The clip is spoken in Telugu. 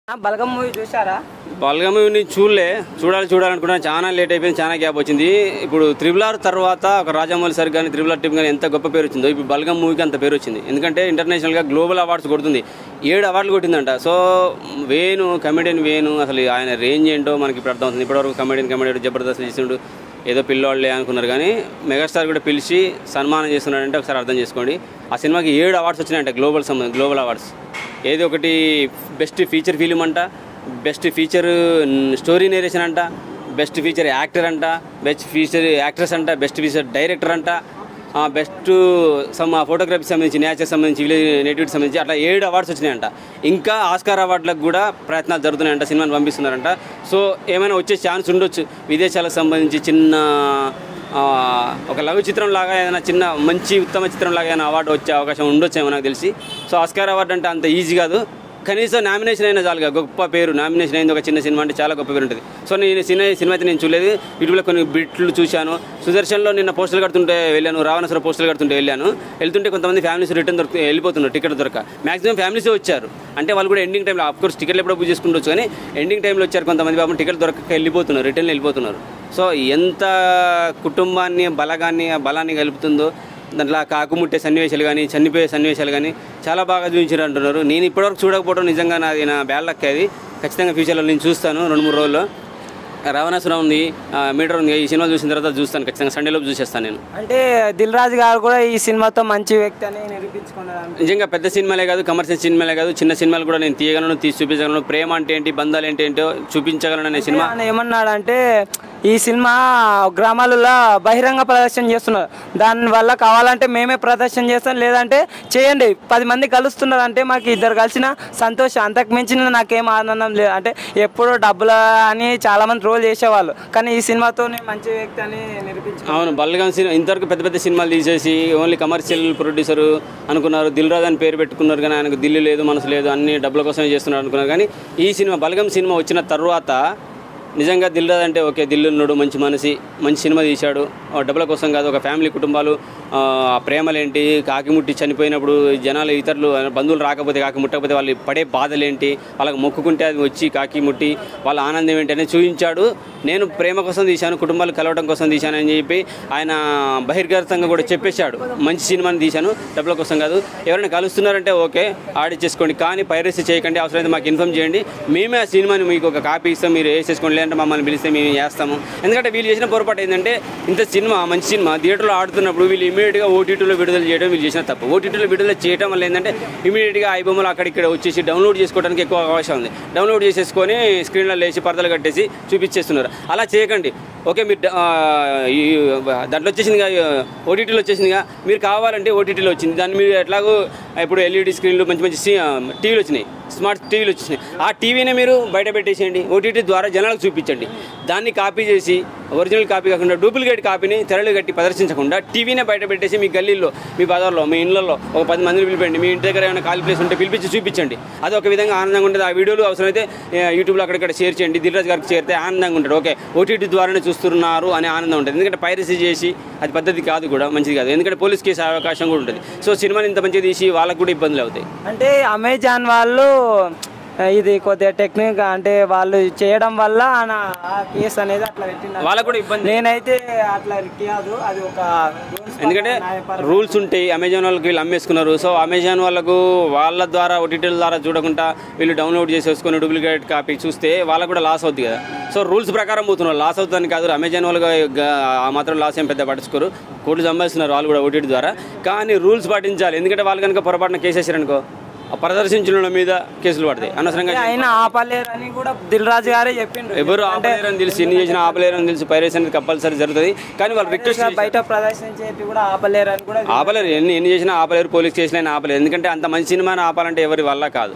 బలగం మూవీ చూసారా బల్గమూవిని చూడలే చూడాలి చూడాలనుకున్నా చాలా లేట్ అయిపోయింది చాలా గ్యాప్ వచ్చింది ఇప్పుడు త్రిబుల్ ఆర్ తర్వాత ఒక రాజమౌళి సార్ కానీ త్రిబుల్ ఆర్ టీమ్ కానీ ఎంత గొప్ప పేరు వచ్చిందో ఇప్పుడు బల్గం మూవీకి అంత పేరు వచ్చింది ఎందుకంటే ఇంటర్నేషనల్గా గ్లోబల్ అవార్డ్స్ కొడుతుంది ఏడు అవార్డులు కొట్టిందంట సో వేణు కమెడియన్ వేణు అసలు ఆయన రేంజ్ ఏంటో మనకి ఇప్పుడు అర్థమవుతుంది ఇప్పటివరకు కమెడియన్ కమెడియన్ జబర్దస్త్ చేసిండు ఏదో పిల్లోళ్ళే అనుకున్నారు కానీ మెగాస్టార్ కూడా పిలిచి సన్మానం చేస్తున్నాడంటే ఒకసారి అర్థం చేసుకోండి ఆ సినిమాకి ఏడు అవార్డ్స్ వచ్చినాయంట గ్లోబల్ సంబంధం గ్లోబల్ అవార్డ్స్ ఏది ఒకటి బెస్ట్ ఫీచర్ ఫిలిం అంట బెస్ట్ ఫీచర్ స్టోరీ నేరేషన్ అంట బెస్ట్ ఫీచర్ యాక్టర్ అంట బెస్ట్ ఫీచర్ యాక్ట్రెస్ అంట బెస్ట్ ఫీచర్ డైరెక్టర్ అంట బెస్ట్ సమ్ ఫోటోగ్రఫీకి సంబంధించి నేచర్ సంబంధించి విలేజ్ నేటివిటీ సంబంధించి అట్లా ఏడు అవార్డ్స్ వచ్చినాయంట ఇంకా ఆస్కార్ అవార్డులకు కూడా ప్రయత్నాలు జరుగుతున్నాయంట సినిమాని పంపిస్తున్నారంట సో ఏమైనా వచ్చే ఛాన్స్ ఉండొచ్చు విదేశాలకు సంబంధించి చిన్న ఆ, ఒక లఘు చిత్రం లాగా ఏదైనా చిన్న మంచి ఉత్తమ చిత్రం లాగా ఏదైనా అవార్డు వచ్చే అవకాశం ఉండొచ్చేమో నాకు తెలిసి సో ఆస్కార్ అవార్డు అంటే అంత ఈజీ కాదు కనీసం నామినేషన్ అయినా చాలుగా గొప్ప పేరు నామినేషన్ అయింది ఒక చిన్న సినిమా అంటే చాలా గొప్ప పేరు ఉంటుంది సో నేను ఈ సినిమా సినిమా అయితే నేను చూడలేదు యూట్యూబ్లో కొన్ని బిట్లు చూశాను సుదర్శన్లో నిన్న పోస్టులు కడుతుంటే వెళ్ళాను రావణాసుర పోస్టులు కడుతుంటే వెళ్ళాను వెళ్తుంటే కొంతమంది ఫ్యామిలీస్ రిటర్న్ దొరికి వెళ్ళిపోతున్నారు టికెట్ దొరక మాక్సిమం ఫ్యామిలీసే వచ్చారు అంటే వాళ్ళు కూడా ఎండింగ్ టైంలో ఆఫ్ కోర్స్ టికెట్లు ఎప్పుడో బుక్ చేసుకుంటూ కానీ ఎండింగ్ టైంలో వచ్చారు కొంతమంది పాపం టికెట్ దొరకక వెళ్ళిపోతున్నారు రిటర్న్ వెళ్ళిపోతున్నారు సో ఎంత కుటుంబాన్ని బలగాన్ని ఆ బలాన్ని కలుపుతుందో దాంట్లో ఆ కాకుముట్టే సన్నివేశాలు కానీ చనిపోయే సన్నివేశాలు కానీ చాలా బాగా చూపించారు అంటున్నారు నేను ఇప్పటివరకు చూడకపోవడం నిజంగా నాది నా బ్యాడ్ లక్ అది ఖచ్చితంగా ఫ్యూచర్లో నేను చూస్తాను రెండు మూడు రోజుల్లో రావణాసురం ఉంది ఆ, మీటర్ ఉంది ఈ సినిమా చూసిన తర్వాత చూస్తాను ఖచ్చితంగా సండేలో చూసేస్తాను నేను అంటే దిల్ రాజు గారు కూడా ఈ సినిమాతో మంచి వ్యక్తి అని నిరూపించుకున్నారు నిజంగా పెద్ద సినిమాలే కాదు కమర్షియల్ సినిమాలే కాదు చిన్న సినిమాలు కూడా నేను తీయగలను తీసి చూపించగలను ప్రేమ అంటే ఏంటి బంధాలు ఏంటి ఏంటో చూపించగలను అనే సినిమా ఆయన ఏమన్నాడంటే ఈ సినిమా గ్రామాలలో బహిరంగ ప్రదర్శన చేస్తున్నారు దానివల్ల కావాలంటే మేమే ప్రదర్శన చేస్తాం లేదంటే చేయండి పది మంది కలుస్తున్నారు అంటే మాకు ఇద్దరు కలిసిన సంతోషం అంతకు మించిన నాకేం ఆనందం లేదు అంటే ఎప్పుడో డబ్బులు అని చాలా మంది రోల్ చేసేవాళ్ళు కానీ ఈ సినిమాతో మంచి వ్యక్తి అని నిరూపించు అవును బల్గం సినిమా ఇంతవరకు పెద్ద పెద్ద సినిమాలు తీసేసి ఓన్లీ కమర్షియల్ ప్రొడ్యూసర్ అనుకున్నారు దిల్ రాజు అని పేరు పెట్టుకున్నారు కానీ ఆయనకు దిల్లు లేదు మనసు లేదు అన్ని డబ్బుల కోసమే చేస్తున్నారు అనుకున్నారు కానీ ఈ సినిమా బల్గం సినిమా వచ్చిన తర్వాత నిజంగా దిల్ రాజు అంటే ఓకే దిల్లు ఉన్నాడు మంచి మనిషి మంచి సినిమా తీశాడు ఆ డబ్బుల కోసం కాదు ఒక ఫ్యామిలీ కుటుంబాలు ఆ ప్రేమలేంటి కాకిముట్టి చనిపోయినప్పుడు జనాలు ఇతరులు బంధువులు రాకపోతే కాకి ముట్టకపోతే వాళ్ళు పడే బాధలేంటి వాళ్ళకి మొక్కుకుంటే అది వచ్చి కాకి ముట్టి వాళ్ళ ఆనందం ఏంటి అనేది చూపించాడు నేను ప్రేమ కోసం తీశాను కుటుంబాలు కలవడం కోసం తీశాను అని చెప్పి ఆయన బహిర్గతంగా కూడా చెప్పేశాడు మంచి సినిమాని తీశాను డబ్బుల కోసం కాదు ఎవరైనా కలుస్తున్నారంటే ఓకే ఆడిచ్చేసుకోండి కానీ పైరసీ చేయకండి అవసరమైతే మాకు ఇన్ఫామ్ చేయండి మేమే ఆ సినిమాని మీకు ఒక కాపీ ఇస్తాం మీరు వేసేసుకోండి లేదంటే మమ్మల్ని పిలిస్తే మేము చేస్తాము ఎందుకంటే వీళ్ళు చేసిన పొరపాటు ఏంటంటే ఇంత సినిమా మంచి సినిమా థియేటర్లో ఆడుతున్నప్పుడు వీళ్ళు ఇమీడియట్గా ఓటీటీలో విడుదల చేయడం వీళ్ళు చేసిన తప్పు ఓటీటీలో విడుదల చేయడం వల్ల ఏంటంటే ఇమీడియట్గా ఐ బొమ్మలు అక్కడిక్కడ వచ్చేసి డౌన్లోడ్ చేసుకోవడానికి ఎక్కువ అవకాశం ఉంది డౌన్లోడ్ చేసేసుకొని స్క్రీన్లో లేచి పరదలు కట్టేసి చూపించేస్తున్నారు అలా చేయకండి ఓకే మీరు డ- ఆ, ఈ దాంట్లో వచ్చేసిందిగా ఓటీటీలో వచ్చేసిందిగా మీరు కావాలంటే ఓటీటీలో వచ్చింది దాన్ని మీరు ఎట్లాగో ఇప్పుడు ఎల్ఈడి స్క్రీన్లు మంచి మంచి సి- టీవీలు వచ్చినాయి స్మార్ట్ టీవీలు వచ్చినాయి ఆ టీవీనే మీరు బయట పెట్టేసేయండి ఓటీటీ ద్వారా జనాలకు చూపించండి దాన్ని కాపీ చేసి ఒరిజినల్ కాపీ కాకుండా డూప్లికేట్ కాపీని తెరలు కట్టి ప్రదర్శించకుండా టీవీనే బయట పెట్టేసి మీ గల్లీల్లో మీ బజార్లో మీ ఇళ్ళల్లో ఒక పది మందిని పిలిపండి మీ ఇంటి దగ్గర ఏమైనా ఖాళీ ప్లేస్ ఉంటే పిలిపించి చూపించండి అది ఒక విధంగా ఆనందంగా ఉంటుంది ఆ వీడియోలు అవసరమైతే ఆ, యూట్యూబ్లో అక్కడిక్కడ షేర్ చేయండి దిల్రాజ్ గారికి చేరితే ఆనందంగా ఉంటాడు ఓకే ఓటీటీ ద్వారానే చూస్తున్నారు అనే ఆనందం ఉంటుంది ఎందుకంటే పైరసీ చేసి అది పద్ధతి కాదు కూడా మంచిది కాదు ఎందుకంటే పోలీస్ కేసు అవకాశం కూడా ఉంటుంది సో సినిమాని ఇంత మంచిగా తీసి వాళ్ళకు కూడా ఇబ్బందులు అవుతాయి అంటే అమెజాన్ వాళ్ళు ఇది కొద్దిగా టెక్నిక్ అంటే వాళ్ళు చేయడం వల్ల నా ఆ కేసు అనేది అట్లా పెట్టింది వాళ్ళకు కూడా ఇబ్బంది నేనైతే అట్లా కాదు అది ఒక rules ఎందుకంటే న్యాయపరం. రూల్స్ ఉంటాయి అమెజాన్ వాళ్ళకి వీళ్ళు అమ్మేసుకున్నారు సో అమెజాన్ వాళ్ళకు వాళ్ళ ద్వారా ఓటీటీల ద్వారా చూడకుండా వీళ్ళు డౌన్లోడ్ చేసేసుకొని డూప్లికేట్ కాపీ చూస్తే వాళ్ళకు కూడా లాస్ అవుతుంది కదా సో రూల్స్ ప్రకారం పోతున్నారు లాస్ అవుతుందని కాదు అమెజాన్ వాళ్ళు గా- ఆ మాత్రం లాస్ ఏం పెద్ద పట్టించుకోరు కోట్లు సంపాదిస్తున్నారు వాళ్ళు కూడా ఓటీటీ ద్వారా కానీ రూల్స్ పాటించాలి ఎందుకంటే వాళ్ళు కనుక పొరపాటున కేసేసారనుకో ఆ ప్రదర్శించిన మీద కేసులు పడతాయి అనవసరంగా అయినా ఆపలేరని కూడా దిల్ రాజు గారే చెప్పిండ్రు ఎవరు ఆపలేరని తెలిసి ఎన్ని చేసినా ఆపలేరని తెలిసి పైరసీ అనేది కంపల్సరీ జరుగుతుంది కానీ వాళ్ళు రిక్వెస్ట్ బయట ప్రదర్శించేటి కూడా ఆపలేరని కూడా ఆపలేరు ఎన్ని ఎన్ని చేసినా ఆపలేరు పోలీస్ కేసులైనా ఆపలేరు ఎందుకంటే అంత మంచి సినిమాని ఆపాలంటే ఎవరి వల్ల కాదు